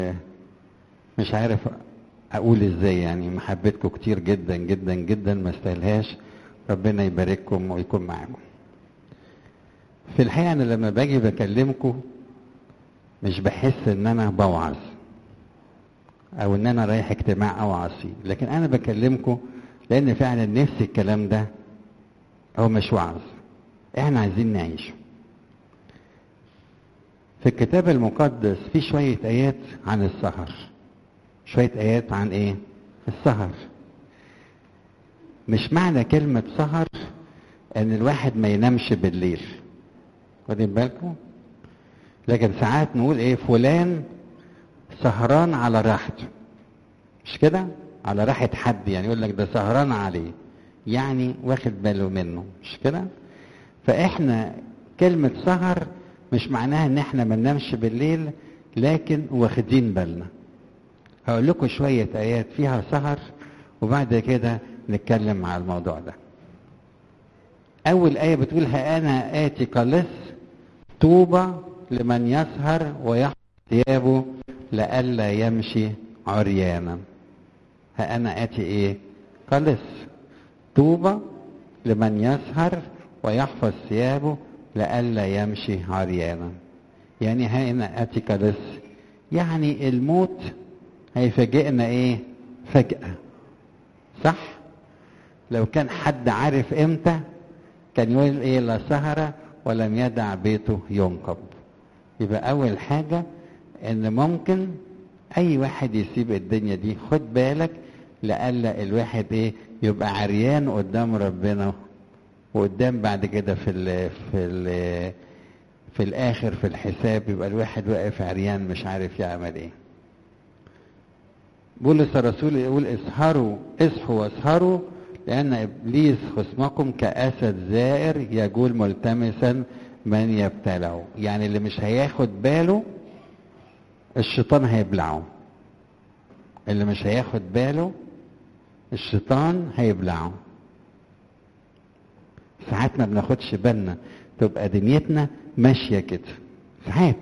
مش عارف اقول ازاي يعني محبتكم كتير جدا جدا جدا ما استاهلهاش ربنا يبارككم ويكون معاكم في الحقيقه انا لما باجي بكلمكم مش بحس ان انا بوعظ او ان انا رايح اجتماع اوعظ فيه لكن انا بكلمكم لان فعلا نفسي الكلام ده هو مش وعظ احنا عايزين نعيش في الكتاب المقدس في شوية آيات عن السهر شوية آيات عن إيه؟ السهر مش معنى كلمة سهر إن الواحد ما ينامش بالليل واخدين بالكم؟ لكن ساعات نقول إيه فلان سهران على راحته مش كده؟ على راحة حد يعني يقول لك ده سهران عليه يعني واخد باله منه مش كده؟ فإحنا كلمة سهر مش معناها ان احنا ما ننامش بالليل لكن واخدين بالنا هقول لكم شوية آيات فيها سهر وبعد كده نتكلم على الموضوع ده أول آية بتقول ها أنا آتي قلص طوبى لمن يسهر ويحفظ ثيابه لئلا يمشي عريانا ها أنا آتي إيه قلص طوبى لمن يسهر ويحفظ ثيابه لئلا يمشي عريانا يعني هنا اتيكا لس يعني الموت هيفاجئنا ايه فجأة صح لو كان حد عارف امتى كان يقول ايه لا سهر ولم يدع بيته ينقب يبقى اول حاجة ان ممكن اي واحد يسيب الدنيا دي خد بالك لئلا الواحد ايه يبقى عريان قدام ربنا وقدام بعد كده في ال في ال في الاخر في الحساب يبقى الواحد واقف عريان مش عارف يعمل ايه بولس الرسول يقول اسهروا اصحوا واسهروا لان ابليس خصمكم كاسد زائر يجول ملتمسا من يبتلعه يعني اللي مش هياخد باله الشيطان هيبلعه اللي مش هياخد باله الشيطان هيبلعه ساعات ما بناخدش بالنا تبقى دنيتنا ماشيه كده ساعات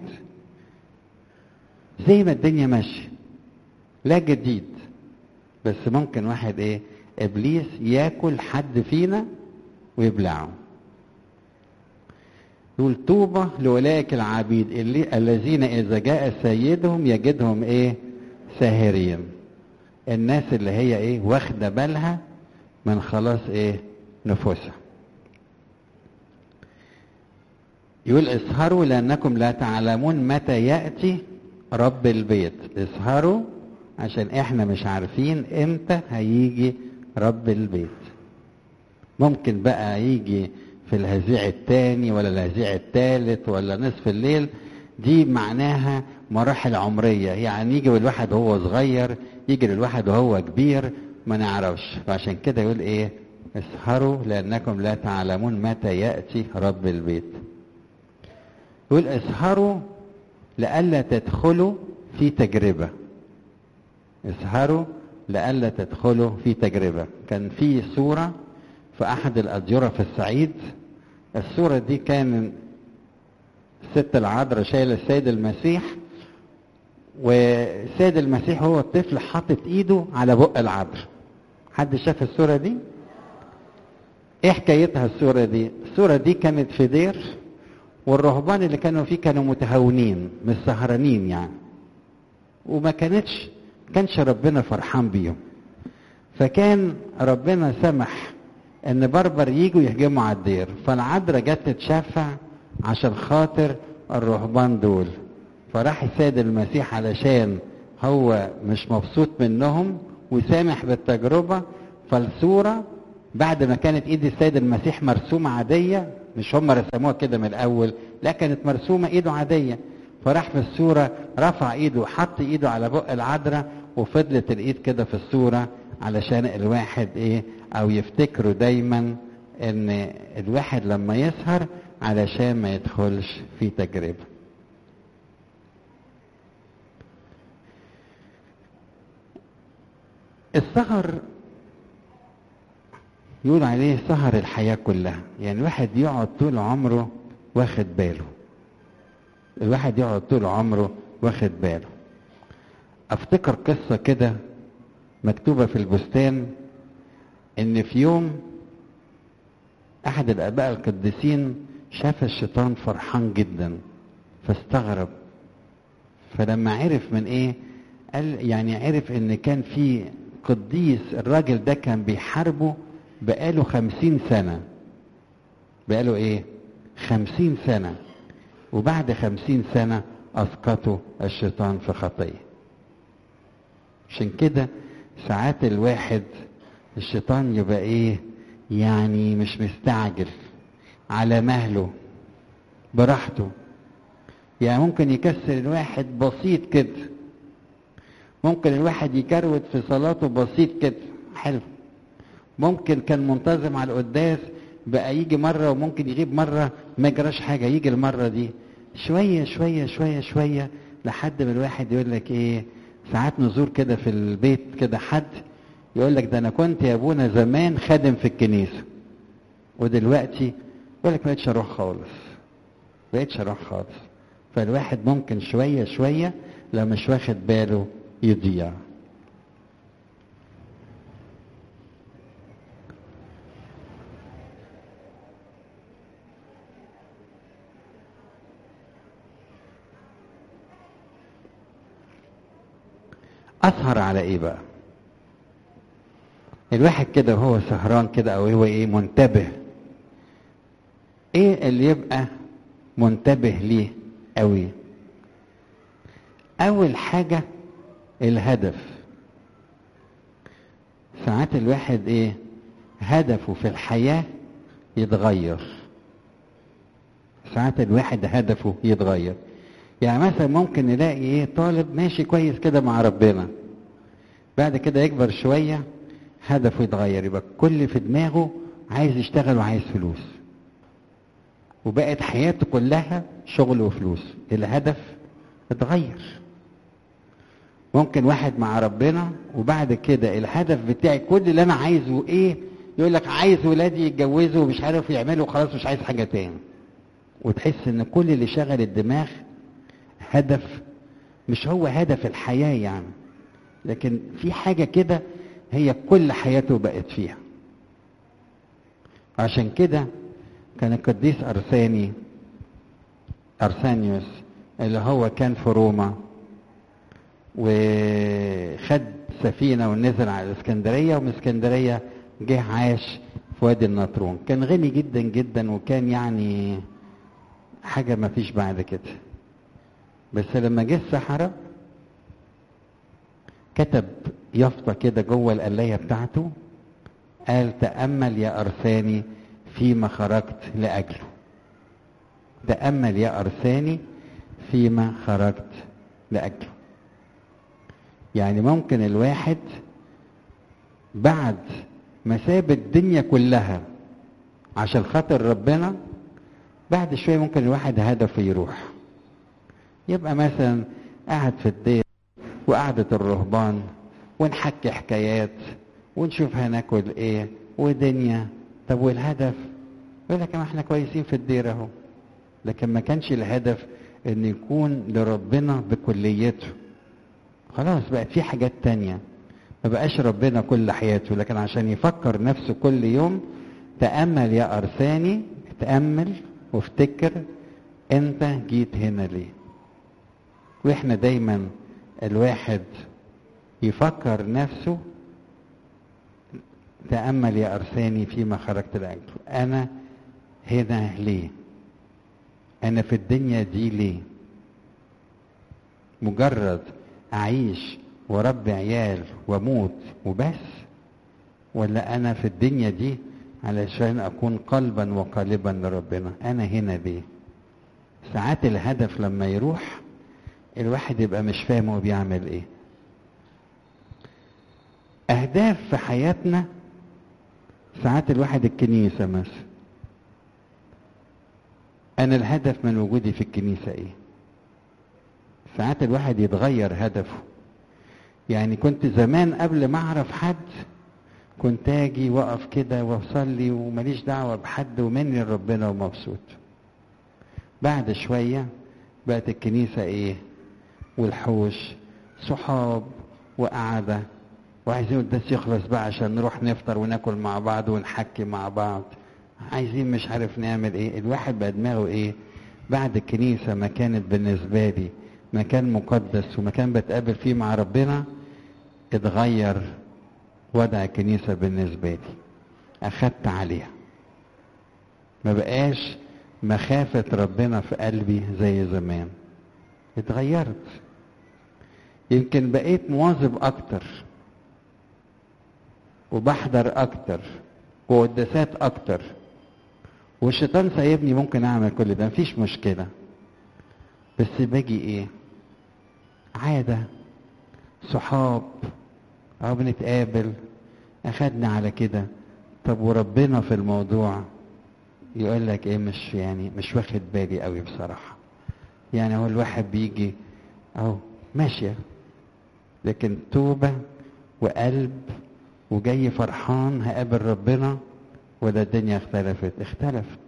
زي ما الدنيا ماشيه لا جديد بس ممكن واحد ايه ابليس ياكل حد فينا ويبلعه يقول طوبى لاولئك العبيد اللي الذين اذا جاء سيدهم يجدهم ايه ساهرين الناس اللي هي ايه واخده بالها من خلاص ايه نفوسها يقول اسهروا لانكم لا تعلمون متى ياتي رب البيت اسهروا عشان احنا مش عارفين امتى هيجي رب البيت ممكن بقى يجي في الهزيع الثاني ولا الهزيع الثالث ولا نصف الليل دي معناها مراحل عمرية يعني يجي الواحد وهو صغير يجي للواحد وهو كبير ما نعرفش فعشان كده يقول ايه اسهروا لانكم لا تعلمون متى ياتي رب البيت يقول اسهروا لئلا تدخلوا في تجربة اسهروا لئلا تدخلوا في تجربة كان في صورة في أحد الأديرة في الصعيد الصورة دي كان الست العذراء شايلة السيد المسيح والسيد المسيح هو الطفل حاطط ايده على بق العذراء حد شاف الصورة دي؟ ايه حكايتها الصورة دي؟ الصورة دي كانت في دير والرهبان اللي كانوا فيه كانوا متهاونين مش سهرانين يعني وما كانتش كانش ربنا فرحان بيهم فكان ربنا سمح ان بربر يجوا يهجموا على الدير فالعذراء جت تتشفع عشان خاطر الرهبان دول فراح السيد المسيح علشان هو مش مبسوط منهم وسامح بالتجربه فالصوره بعد ما كانت ايد السيد المسيح مرسومه عاديه مش هم رسموها كده من الاول لا كانت مرسومه ايده عاديه فراح في الصوره رفع ايده وحط ايده على بق العذراء وفضلت الايد كده في الصوره علشان الواحد ايه او يفتكروا دايما ان الواحد لما يسهر علشان ما يدخلش في تجربه السهر يقول عليه سهر الحياة كلها يعني الواحد يقعد طول عمره واخد باله الواحد يقعد طول عمره واخد باله افتكر قصة كده مكتوبة في البستان ان في يوم احد الاباء القديسين شاف الشيطان فرحان جدا فاستغرب فلما عرف من ايه قال يعني عرف ان كان في قديس الراجل ده كان بيحاربه بقاله خمسين سنة بقاله ايه خمسين سنة وبعد خمسين سنة اسقطوا الشيطان في خطية عشان كده ساعات الواحد الشيطان يبقى ايه يعني مش مستعجل على مهله براحته يعني ممكن يكسر الواحد بسيط كده ممكن الواحد يكروت في صلاته بسيط كده حلو ممكن كان منتظم على القداس بقى يجي مرة وممكن يغيب مرة ما يجراش حاجة يجي المرة دي شوية شوية شوية شوية لحد ما الواحد يقول لك ايه ساعات نزور كده في البيت كده حد يقول لك ده انا كنت يا ابونا زمان خادم في الكنيسة ودلوقتي يقول لك ما بقتش اروح خالص ما بقتش اروح خالص فالواحد ممكن شوية شوية لو مش واخد باله يضيع اسهر على ايه بقى الواحد كده وهو سهران كده او هو ايه منتبه ايه اللي يبقى منتبه ليه قوي اول حاجة الهدف ساعات الواحد ايه هدفه في الحياة يتغير ساعات الواحد هدفه يتغير يعني مثلا ممكن نلاقي ايه طالب ماشي كويس كده مع ربنا بعد كده يكبر شوية هدفه يتغير يبقى كل في دماغه عايز يشتغل وعايز فلوس وبقت حياته كلها شغل وفلوس الهدف اتغير ممكن واحد مع ربنا وبعد كده الهدف بتاعي كل اللي انا عايزه ايه يقول لك عايز ولادي يتجوزوا ومش عارف يعملوا خلاص مش عايز حاجه تاني وتحس ان كل اللي شغل الدماغ هدف مش هو هدف الحياه يعني لكن في حاجه كده هي كل حياته بقت فيها عشان كده كان القديس ارساني ارسانيوس اللي هو كان في روما وخد سفينه ونزل على الاسكندريه ومن اسكندريه جه عاش في وادي النطرون كان غني جدا جدا وكان يعني حاجه ما فيش بعد كده بس لما جه الصحراء كتب يافطة كده جوه القلاية بتاعته قال تأمل يا أرساني فيما خرجت لأجله تأمل يا أرساني فيما خرجت لأجله يعني ممكن الواحد بعد ما ساب الدنيا كلها عشان خاطر ربنا بعد شوية ممكن الواحد هدفه يروح يبقى مثلا قاعد في الدير وقعدة الرهبان ونحكي حكايات ونشوف هناكل ايه ودنيا طب والهدف يقول لك ما احنا كويسين في الدير اهو لكن ما كانش الهدف ان يكون لربنا بكليته خلاص بقت في حاجات تانية ما بقاش ربنا كل حياته لكن عشان يفكر نفسه كل يوم تأمل يا أرساني تأمل وافتكر انت جيت هنا ليه واحنا دايما الواحد يفكر نفسه تأمل يا أرساني فيما خرجت لأجله أنا هنا ليه أنا في الدنيا دي ليه مجرد أعيش وربي عيال واموت وبس ولا أنا في الدنيا دي علشان أكون قلبا وقالبا لربنا أنا هنا ليه ساعات الهدف لما يروح الواحد يبقى مش فاهم هو بيعمل ايه اهداف في حياتنا ساعات الواحد الكنيسة مثلا انا الهدف من وجودي في الكنيسة ايه ساعات الواحد يتغير هدفه يعني كنت زمان قبل ما اعرف حد كنت اجي واقف كده واصلي وماليش دعوة بحد ومني لربنا ومبسوط بعد شوية بقت الكنيسة ايه والحوش صحاب وقعدة وعايزين الدرس يخلص بقى عشان نروح نفطر وناكل مع بعض ونحكي مع بعض عايزين مش عارف نعمل ايه الواحد بقى دماغه ايه بعد الكنيسة ما كانت بالنسبة لي مكان مقدس ومكان بتقابل فيه مع ربنا اتغير وضع الكنيسة بالنسبة لي أخدت عليها ما بقاش مخافة ربنا في قلبي زي زمان اتغيرت يمكن بقيت مواظب أكتر وبحضر أكتر وقداسات أكتر والشيطان سايبني ممكن أعمل كل ده مفيش مشكلة بس باجي إيه عادة صحاب أو بنتقابل أخدنا على كده طب وربنا في الموضوع يقول لك ايه مش يعني مش واخد بالي قوي بصراحة يعني هو الواحد بيجي اهو ماشية لكن توبة وقلب وجاي فرحان هقابل ربنا ولا الدنيا اختلفت اختلفت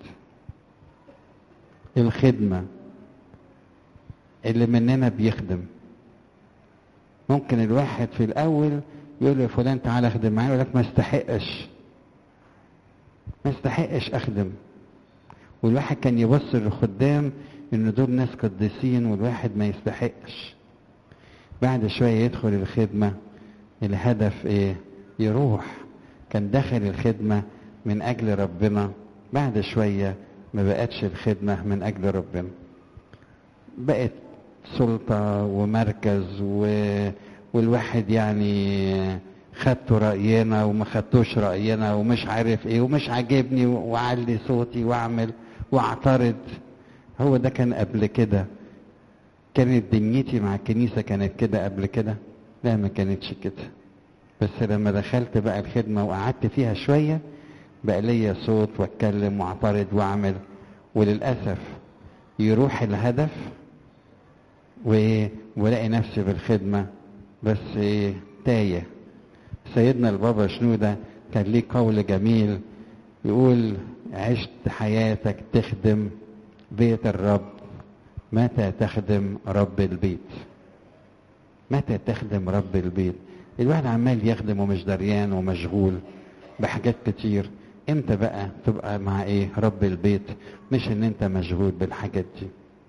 الخدمة اللي مننا بيخدم ممكن الواحد في الاول يقول له فلان تعالى اخدم معايا يقول لك ما استحقش ما استحقش اخدم والواحد كان يبص للخدام ان دول ناس قديسين والواحد ما يستحقش بعد شويه يدخل الخدمه الهدف ايه يروح كان داخل الخدمه من اجل ربنا بعد شويه ما بقتش الخدمه من اجل ربنا بقت سلطه ومركز و... والواحد يعني خدتوا رأينا وما خدتوش رأينا ومش عارف ايه ومش عاجبني وعلي صوتي واعمل واعترض هو ده كان قبل كده كانت دنيتي مع الكنيسة كانت كده قبل كده لا ما كانتش كده بس لما دخلت بقى الخدمة وقعدت فيها شوية بقى ليا صوت واتكلم واعترض واعمل وللأسف يروح الهدف وايه ولاقي نفسي في الخدمة بس ايه تايه سيدنا البابا شنودة كان ليه قول جميل يقول عشت حياتك تخدم بيت الرب متى تخدم رب البيت متى تخدم رب البيت الواحد عمال يخدم ومش دريان ومشغول بحاجات كتير امتى بقى تبقى مع ايه رب البيت مش ان انت مشغول بالحاجات دي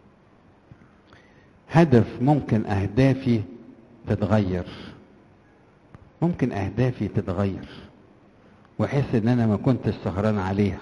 هدف ممكن اهدافي تتغير ممكن اهدافي تتغير واحس ان انا ما كنت سهران عليها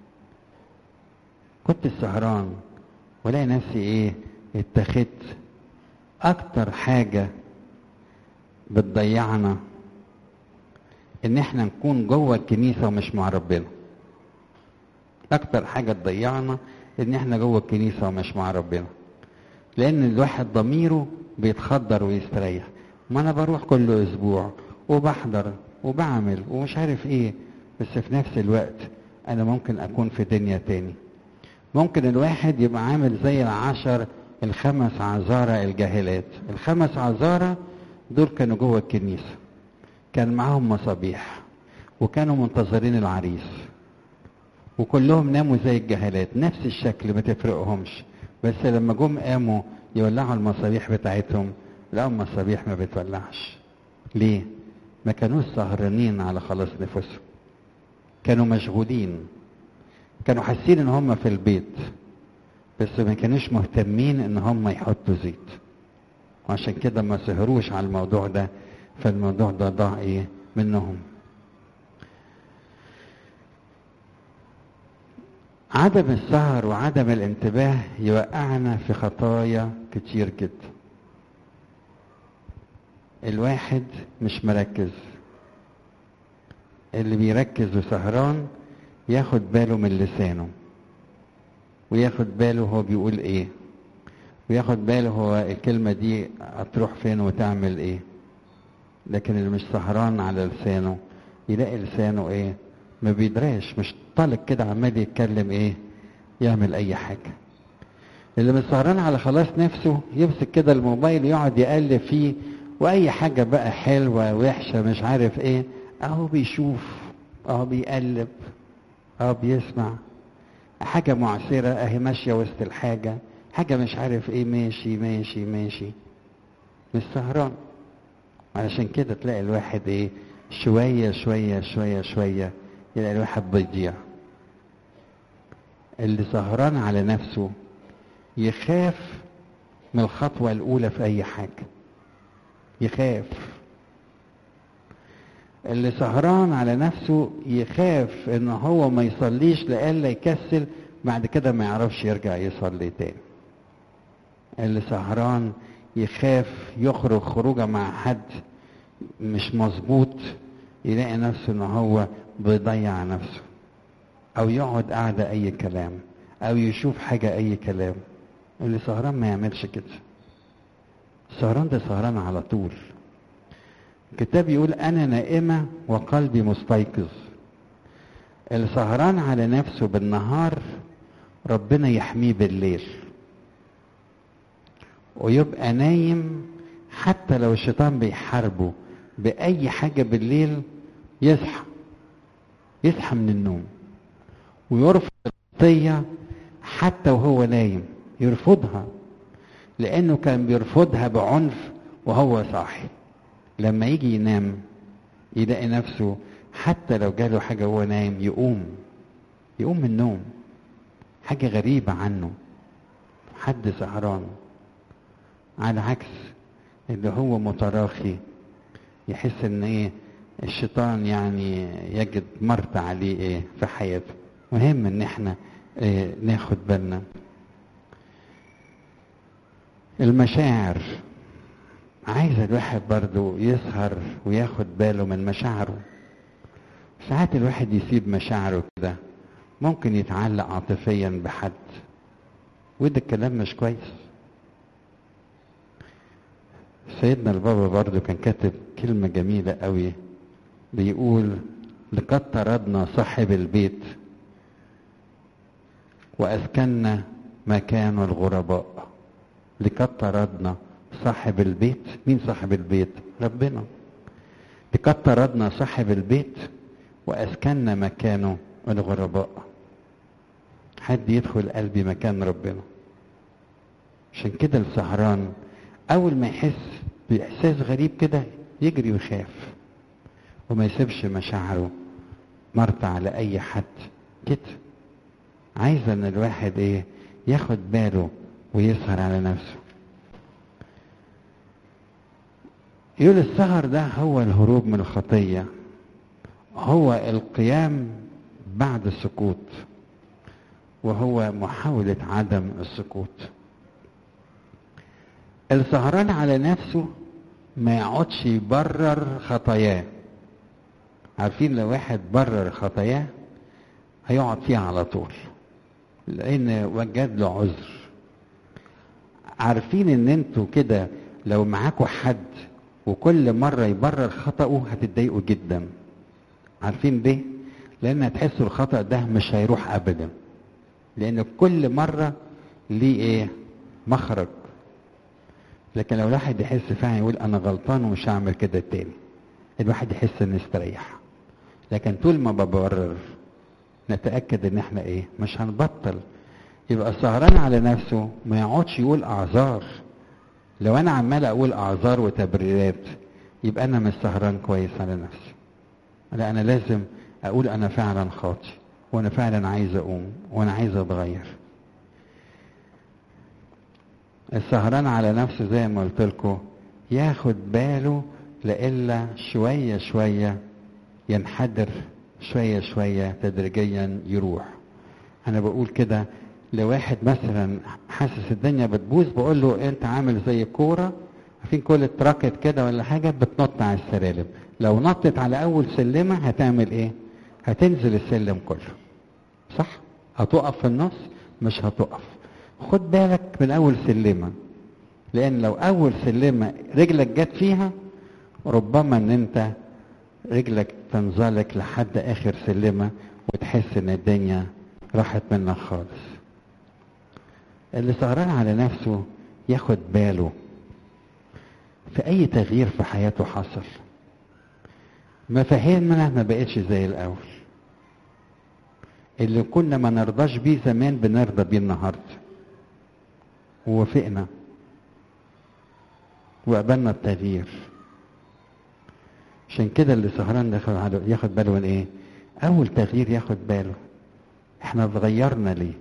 كنت سهران والاقي نفسي ايه اتخذت اكتر حاجة بتضيعنا ان احنا نكون جوه الكنيسة ومش مع ربنا اكتر حاجة تضيعنا ان احنا جوه الكنيسة ومش مع ربنا لان الواحد ضميره بيتخدر ويستريح ما انا بروح كل اسبوع وبحضر وبعمل ومش عارف ايه بس في نفس الوقت انا ممكن اكون في دنيا تاني ممكن الواحد يبقى عامل زي العشر الخمس عذارى الجاهلات الخمس عذارى دول كانوا جوه الكنيسة كان معاهم مصابيح وكانوا منتظرين العريس وكلهم ناموا زي الجاهلات نفس الشكل ما تفرقهمش بس لما جم قاموا يولعوا المصابيح بتاعتهم لقوا المصابيح ما بتولعش ليه ما كانوش سهرانين على خلاص نفسهم كانوا مشغولين كانوا حاسين ان هم في البيت بس ما كانوش مهتمين ان هم يحطوا زيت وعشان كده ما سهروش على الموضوع ده فالموضوع ده ضاع ايه منهم عدم السهر وعدم الانتباه يوقعنا في خطايا كتير جدا الواحد مش مركز اللي بيركز وسهران ياخد باله من لسانه وياخد باله هو بيقول ايه وياخد باله هو الكلمة دي هتروح فين وتعمل ايه لكن اللي مش سهران على لسانه يلاقي لسانه ايه ما بيدراش مش طالق كده عمال يتكلم ايه يعمل اي حاجة اللي مش سهران على خلاص نفسه يمسك كده الموبايل يقعد يقلب فيه واي حاجة بقى حلوة وحشة مش عارف ايه اهو بيشوف اهو بيقلب اهو بيسمع حاجة معسرة اهي ماشية وسط الحاجة حاجة مش عارف ايه ماشي ماشي ماشي مش سهران علشان كده تلاقي الواحد ايه شوية شوية شوية شوية يلاقي الواحد بيضيع اللي سهران على نفسه يخاف من الخطوة الأولى في أي حاجة يخاف اللي سهران على نفسه يخاف ان هو ما يصليش لألا يكسل بعد كده ما يعرفش يرجع يصلي تاني اللي سهران يخاف يخرج خروجه مع حد مش مظبوط يلاقي نفسه ان هو بيضيع نفسه او يقعد قاعدة اي كلام او يشوف حاجة اي كلام اللي سهران ما يعملش كده سهران ده سهران على طول الكتاب يقول انا نائمة وقلبي مستيقظ اللي سهران على نفسه بالنهار ربنا يحميه بالليل ويبقى نايم حتى لو الشيطان بيحاربه بأي حاجة بالليل يصحى يصحى من النوم ويرفض الخطية حتى وهو نايم يرفضها لأنه كان بيرفضها بعنف وهو صاحي لما يجي ينام يلاقي نفسه حتى لو جاله حاجة وهو نايم يقوم يقوم من النوم حاجة غريبة عنه حد سهران على عكس اللي هو متراخي يحس ان ايه الشيطان يعني يجد مرت عليه ايه في حياته مهم ان احنا إيه ناخد بالنا المشاعر عايز الواحد برضو يسهر وياخد باله من مشاعره ساعات الواحد يسيب مشاعره كده ممكن يتعلق عاطفيا بحد وده الكلام مش كويس سيدنا البابا برضو كان كاتب كلمة جميلة قوي بيقول لقد طردنا صاحب البيت وأسكننا مكان الغرباء لقد طردنا صاحب البيت مين صاحب البيت ربنا لقد طردنا صاحب البيت وأسكننا مكانه الغرباء حد يدخل قلبي مكان ربنا عشان كده السهران اول ما يحس باحساس غريب كده يجري ويخاف وما يسيبش مشاعره مرت على اي حد كده عايزه ان الواحد ايه ياخد باله ويسهر على نفسه يقول السهر ده هو الهروب من الخطيه هو القيام بعد السكوت وهو محاوله عدم السكوت السهران على نفسه ما يقعدش يبرر خطاياه عارفين لو واحد برر خطاياه هيقعد فيها على طول لان وجد له عذر عارفين ان انتوا كده لو معاكوا حد وكل مرة يبرر خطأه هتتضايقوا جدا عارفين ليه؟ لان هتحسوا الخطأ ده مش هيروح ابدا لان كل مرة ليه ايه مخرج لكن لو الواحد يحس فعلا يقول انا غلطان ومش هعمل كده تاني الواحد يحس انه استريح لكن طول ما ببرر نتاكد ان احنا ايه مش هنبطل يبقى سهران على نفسه ما يقعدش يقول اعذار لو انا عمال اقول اعذار وتبريرات يبقى انا مش سهران كويس على نفسي لا انا لازم اقول انا فعلا خاطي وانا فعلا عايز اقوم وانا عايز اتغير السهران على نفسه زي ما قلت لكم ياخد باله لإلا شوية شوية ينحدر شوية شوية تدريجيا يروح أنا بقول كده لواحد مثلا حاسس الدنيا بتبوظ بقول له أنت عامل زي كورة عارفين كل اتركت كده ولا حاجة بتنط على السلالم لو نطت على أول سلمة هتعمل إيه؟ هتنزل السلم كله صح؟ هتقف في النص مش هتقف خد بالك من اول سلمه لان لو اول سلمه رجلك جت فيها ربما ان انت رجلك تنزلق لحد اخر سلمه وتحس ان الدنيا راحت منك خالص اللي سهران على نفسه ياخد باله في اي تغيير في حياته حصل مفاهيمنا ما بقتش زي الاول اللي كنا ما نرضاش بيه زمان بنرضى بيه النهارده ووافقنا وقبلنا التغيير عشان كده اللي سهران ده ياخد- ياخد باله من ايه اول تغيير ياخد باله احنا اتغيرنا ليه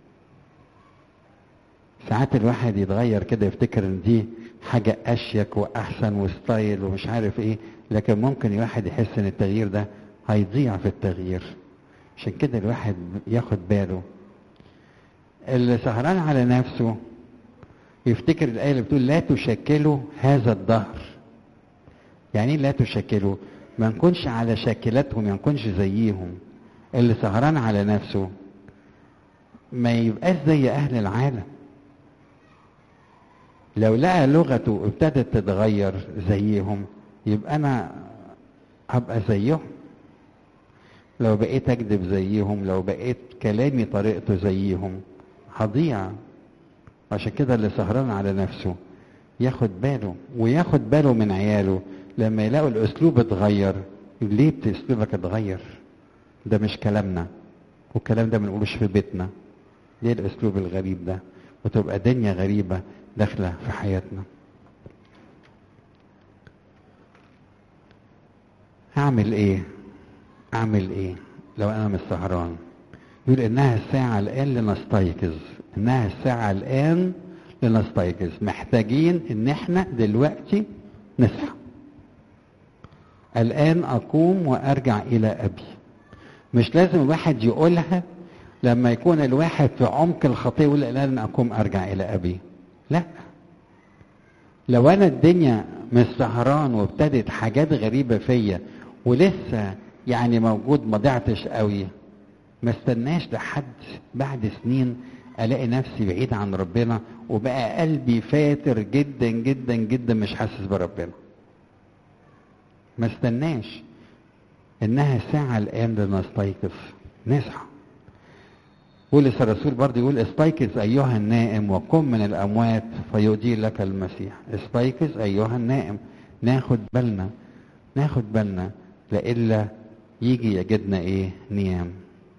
ساعات الواحد يتغير كده يفتكر ان دي حاجة اشيك واحسن وستايل ومش عارف ايه لكن ممكن الواحد يحس ان التغيير ده هيضيع في التغيير عشان كده الواحد ياخد باله اللي سهران على نفسه يفتكر الآية اللي بتقول لا تشكلوا هذا الدهر يعني ايه لا تشكلوا ما نكونش على شاكلتهم ما نكونش زيهم اللي سهران على نفسه ما يبقاش زي أهل العالم لو لقى لغته ابتدت تتغير زيهم يبقى أنا هبقى زيهم لو بقيت أكذب زيهم لو بقيت كلامي طريقته زيهم هضيع عشان كده اللي سهران على نفسه ياخد باله وياخد باله من عياله لما يلاقوا الاسلوب اتغير ليه بت- اسلوبك اتغير ده مش كلامنا والكلام ده ما بنقولوش في بيتنا ليه الاسلوب الغريب ده وتبقى دنيا غريبة داخلة في حياتنا اعمل ايه اعمل ايه لو انا مش سهران يقول انها الساعة الان لنستيقظ انها الساعة الان لنستيقظ محتاجين ان احنا دلوقتي نصحى الان اقوم وارجع الى ابي مش لازم الواحد يقولها لما يكون الواحد في عمق الخطيه يقول الان اقوم ارجع الى ابي لا لو انا الدنيا مش سهران وابتدت حاجات غريبه فيا ولسه يعني موجود ما ضعتش قوي ما استناش لحد بعد سنين الاقي نفسي بعيد عن ربنا وبقى قلبي فاتر جدا جدا جدا مش حاسس بربنا ما استناش انها ساعة الان لنستيقظ نصحى بولس الرسول برضه يقول استيقظ ايها النائم وقم من الاموات فيؤدي لك المسيح استيقظ ايها النائم ناخد بالنا ناخد بالنا لإلا يجي يجدنا ايه نيام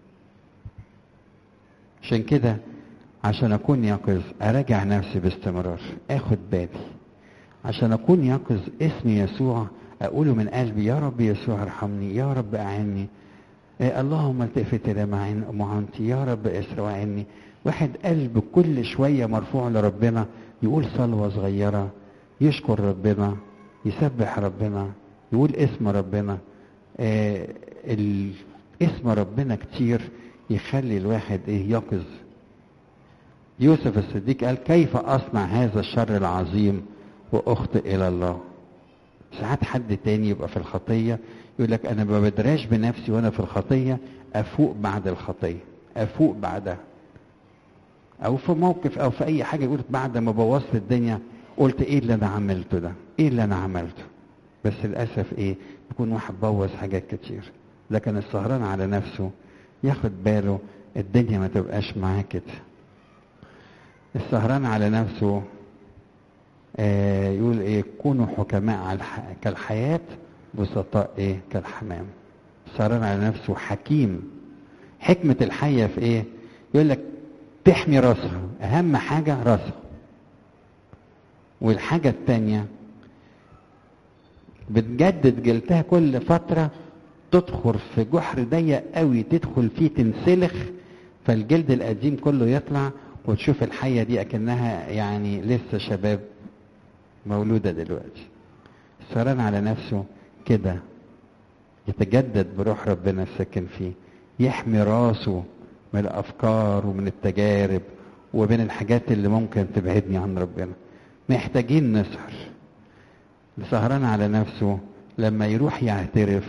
عشان كده عشان اكون يقظ اراجع نفسي باستمرار اخد بالي عشان اكون يقظ اسم يسوع اقوله من قلبي يا رب يسوع ارحمني يا رب اعني إيه اللهم التفت الى معين- معونتي يا رب اسر وعني واحد قلب كل شويه مرفوع لربنا يقول صلوه صغيره يشكر ربنا يسبح ربنا يقول اسم ربنا آه ال- اسم ربنا كتير يخلي الواحد ايه يقظ يوسف الصديق قال كيف اصنع هذا الشر العظيم واخطئ الى الله ساعات حد تاني يبقى في الخطيه يقول لك انا ما بدراش بنفسي وانا في الخطيه افوق بعد الخطيه افوق بعدها او في موقف او في اي حاجه يقول بعد ما بوظت الدنيا قلت ايه اللي انا عملته ده ايه اللي انا عملته بس للاسف ايه يكون واحد بوظ حاجات كتير لكن السهران على نفسه ياخد باله الدنيا ما تبقاش معاه كده السهران على نفسه آه يقول ايه كونوا حكماء على الح... كالحياة بسطاء ايه كالحمام سهران على نفسه حكيم حكمة الحية في ايه يقول لك تحمي راسها اهم حاجة راسها والحاجة التانية بتجدد جلدها كل فترة تدخل في جحر ضيق قوي تدخل فيه تنسلخ فالجلد القديم كله يطلع وتشوف الحية دي أكنها يعني لسه شباب مولودة دلوقتي السهران على نفسه كده يتجدد بروح ربنا الساكن فيه يحمي راسه من الأفكار ومن التجارب ومن الحاجات اللي ممكن تبعدني عن ربنا محتاجين نسهر سهران على نفسه لما يروح يعترف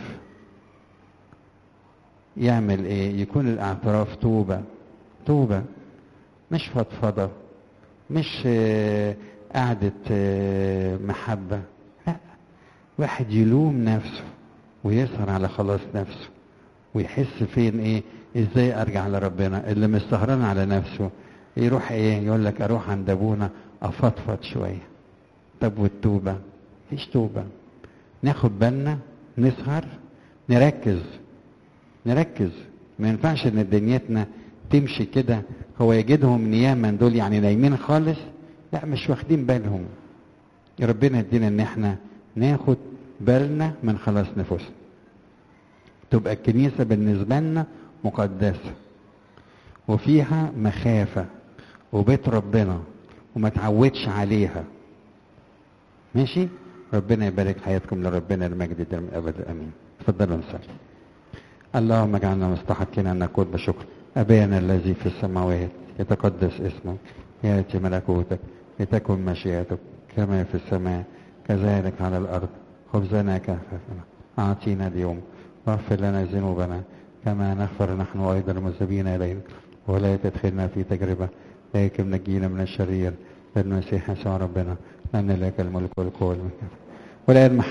يعمل ايه يكون الاعتراف توبة توبة مش فضفضة مش آه، قعدة آه، محبة لا واحد يلوم نفسه ويسهر على خلاص نفسه ويحس فين ايه ازاي ارجع لربنا اللي مش سهران على نفسه يروح ايه يقول لك اروح عند ابونا افضفض شويه طب والتوبه مفيش توبه ناخد بالنا نسهر نركز نركز ما ينفعش ان دنيتنا تمشي كده هو يجدهم نياما دول يعني نايمين خالص لا مش واخدين بالهم ربنا يدينا ان احنا ناخد بالنا من خلاص نفوسنا تبقى الكنيسة بالنسبة لنا مقدسة وفيها مخافة وبيت ربنا وما تعودش عليها ماشي ربنا يبارك حياتكم لربنا المجد ده من ابد امين تفضلوا نصلي اللهم اجعلنا مستحقين ان نقول بشكر ابانا الذي في السماوات يتقدس اسمك ياتي ملكوتك لتكن مشيئتك كما في السماء كذلك على الارض خبزنا كفافنا اعطينا اليوم واغفر لنا ذنوبنا كما نغفر نحن ايضا المذنبين الينا ولا تدخلنا في تجربه لكن نجينا من الشرير بالمسيح يسوع ربنا لان لك الملك والقوه والمكافاه والان